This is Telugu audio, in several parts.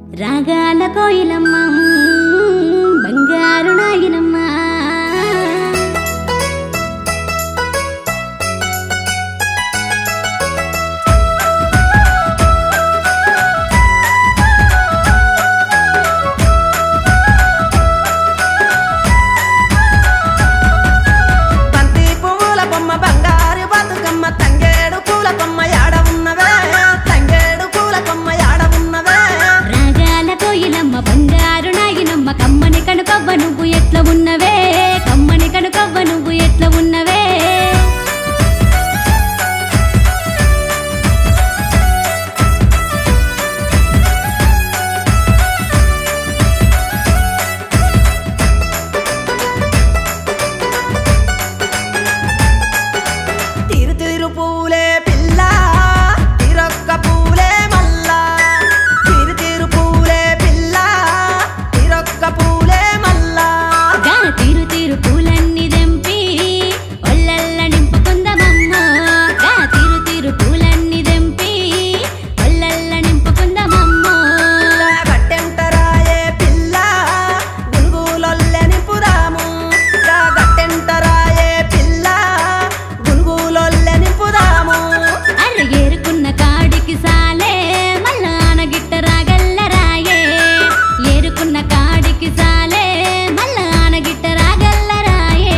రాగాల కోయిలమ్మ బంగారు నాగినమ్మ బంతి పువ్వుల బొమ్మ బంగారు బతుకమ్మ తంగేడు పూల కొమ్మ యాడ ఉన్నవే తంగేడు పూల కొమ్మ యాడ ఉన్నవే రాగాల కోయిలమ్మ బంగారు నాగినమ్మ కమ్మని కనుకవ్వ నువ్వు ఎట్లా ఉన్నవే కమ్మని కనుకవ్వ నువ్వు ఎట్లా ఉన్నవే తీరు తీరు పూలే పిల్ల తీరొక్క పూలే మల్లా తీరు తీరు పూలే పిల్ల తీరొక్క పూలే మల్లా గా తీరు తీరు పూలన్నీ దెంపి ఒళ్ళల్ల నింపుకుందమమ్మ గా తీరు తీరు పూలన్నీ దెంపి ఒళ్ళల్ల నింపుకుందమమ్మ గట్టెంటరాయే పిల్ల గునుగులొల్లెని పురాము గా గట్టెంటరాయే పిల్ల గునుగులొల్లెని పురాము అర్ర ఏరుకున్న కాడికి సాలే మళ్ళా ఆనగిట్ట రాగల్ల రాయే ఏరుకున్న కాడికి సాలే మళ్ళా ఆనగిట్ట రాగల్ల రాయే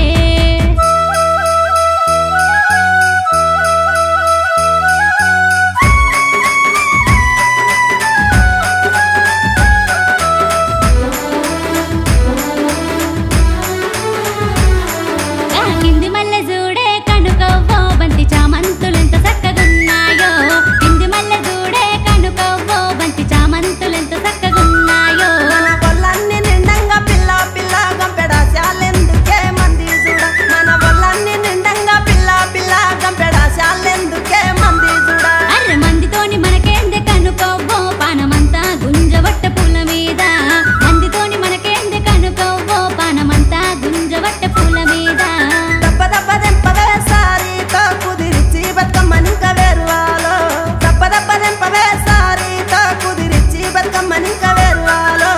ఆ కింది మల్లె చూడే కనుకవ్వో బంతి చామంతులెంత చక్కగున్నాయో కింది మల్లె చూడే కనుకవ్వో బంతి చామంతులెంత చక్కగున్నాయో మన ఒళ్ళన్ని నిండంగా పిల్ల పిల్ల గంపెడాశాలెందుకే మంది చూడ మన ఒళ్ళన్ని నిండంగా పిల్ల పిల్ల గంపెడాశాలెందుకే మంది చూడ అర్ర మందితోని మనకేంది కనుకోవ్వో పానమంతా గుంజవట్ట పూల మీద మందితోని మనకేంది కనుకోవ్వో పానమంతా గుంజవట్ట పూల మీద దెబ్బ దెబ్బ దెంపవే సారీతో కుదిరిచి బతుకమ్మనింక వేరువాలో దెబ్బ దెబ్బ దెంపవే సారీతో కుదిరిచి బతుకమ్మనింక వేరువాలో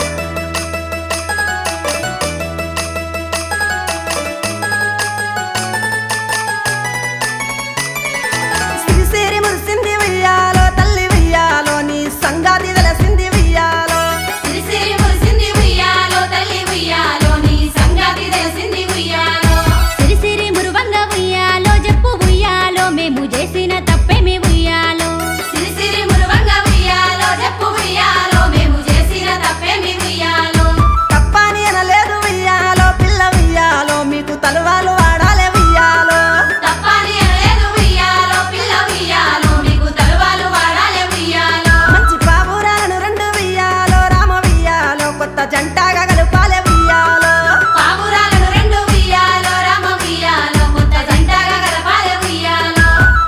సిరిసిరి మురిసింది వెయ్యాలో తల్లి వెయ్యాలో నీ సంగాతి తెలిసింది వెయ్యాలో సిరిసిరి మురిసింది ఉయ్యాలో తల్లి ఉయ్యాలో నీ సంగతి తెలిసింది ఉయ్యాలో సిరిసిరి మురువంగ ఉయ్యాలో చెప్పు ఉయ్యాలో మేము చేసిన తప్పేమి ఉయ్యాలో సిరిసిరి మురువంగ ఉయ్యాలో చెప్పు ఉయ్యాలో మేము చేసిన తప్పేమి ఉయ్యాలో తప్పని అనలేదు వెయ్యాలో పిల్ల వెయ్యాలో మీకు తలువాలు వాడాలే వెయ్యాలో తప్పని అనలేదు ఉయ్యాలో పిల్ల ఉయ్యాలో మీకు తలువాలు వాడాలే ఉయ్యాలో మంచి పావురాలను రెండు వెయ్యాలో రామ వెయ్యాలో కొత్త జంటగా కలుపాలే వెయ్యాలో పావురాలను రెండు ఉయ్యాలో రామ ఉయ్యాలో కొత్త జంటగా గడపాలే ఉయ్యాలో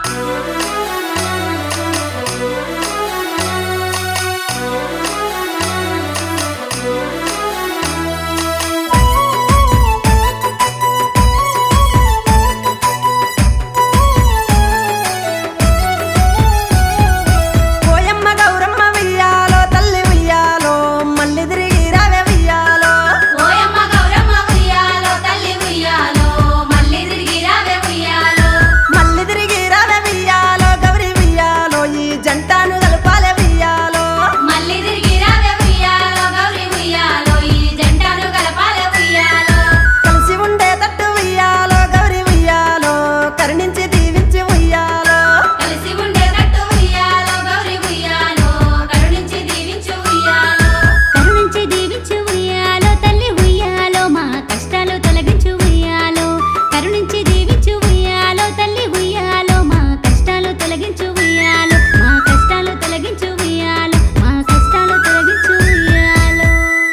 పోయమ్మ గౌరమ్మ వెయ్యాలో తల్లి వెయ్యాలో మళ్ళీ తిరిగి రావే వెయ్యాలో ఓయమ్మ గౌరమ్మ ఉయ్యాలో తల్లి ఉయ్యాలో మళ్ళీ తిరిగి రావే ఉయ్యాలో మళ్ళీ తిరిగి రావే వెయ్యాలో గౌరి వెయ్యాలో ఈ జంటను కలుపాలే వెయ్యాలో మళ్ళీ తిరిగి రావే ఉయ్యాలో గౌరి ఉయ్యాలో ఈ జంటను కలపాలే ఉయ్యాలో కలిసి ఉండే తట్టు వెయ్యాలో గౌరి వెయ్యాలో కరుణించి దీవించి వెయ్యాలో కలిసి ఉండేటట్టు ఉయ్యాలో గౌరి ఉయ్యాలో కరుణించి దీవించు ఉయ్యాలో కరుణించి దీవించు ఉయ్యాలో తల్లి ఉయ్యాలో మా కష్టాలు తొలగించు ఉయ్యాలో కరుణించి దీవించు ఉయ్యాలో తల్లి ఉయ్యాలో మా కష్టాలు తొలగించు ఉయ్యాలో మా కష్టాలు తొలగించు ఉయ్యాలో మా కష్టాలు తొలగించు ఉయ్యాలో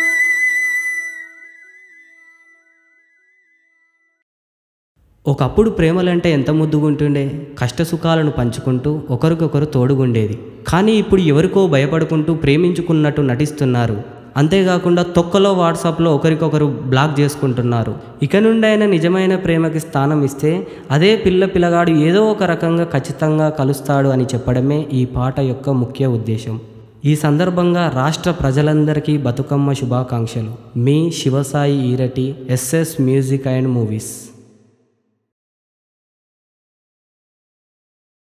ఒకప్పుడు ప్రేమలంటే ఎంత ముద్దుగుంటుండే కష్టసుఖాలను పంచుకుంటూ ఒకరికొకరు తోడుగుండేది కానీ ఇప్పుడు ఎవరికో భయపడుకుంటూ ప్రేమించుకున్నట్టు నటిస్తున్నారు అంతేకాకుండా తొక్కలో వాట్సాప్లో ఒకరికొకరు బ్లాక్ చేసుకుంటున్నారు ఇక నుండి అయినా నిజమైన ప్రేమకి స్థానం ఇస్తే అదే పిల్ల పిల్లగాడు ఏదో ఒక రకంగా ఖచ్చితంగా కలుస్తాడు అని చెప్పడమే ఈ పాట యొక్క ముఖ్య ఉద్దేశం ఈ సందర్భంగా రాష్ట్ర ప్రజలందరికీ బతుకమ్మ శుభాకాంక్షలు మీ Sivasai Erati SS music and movies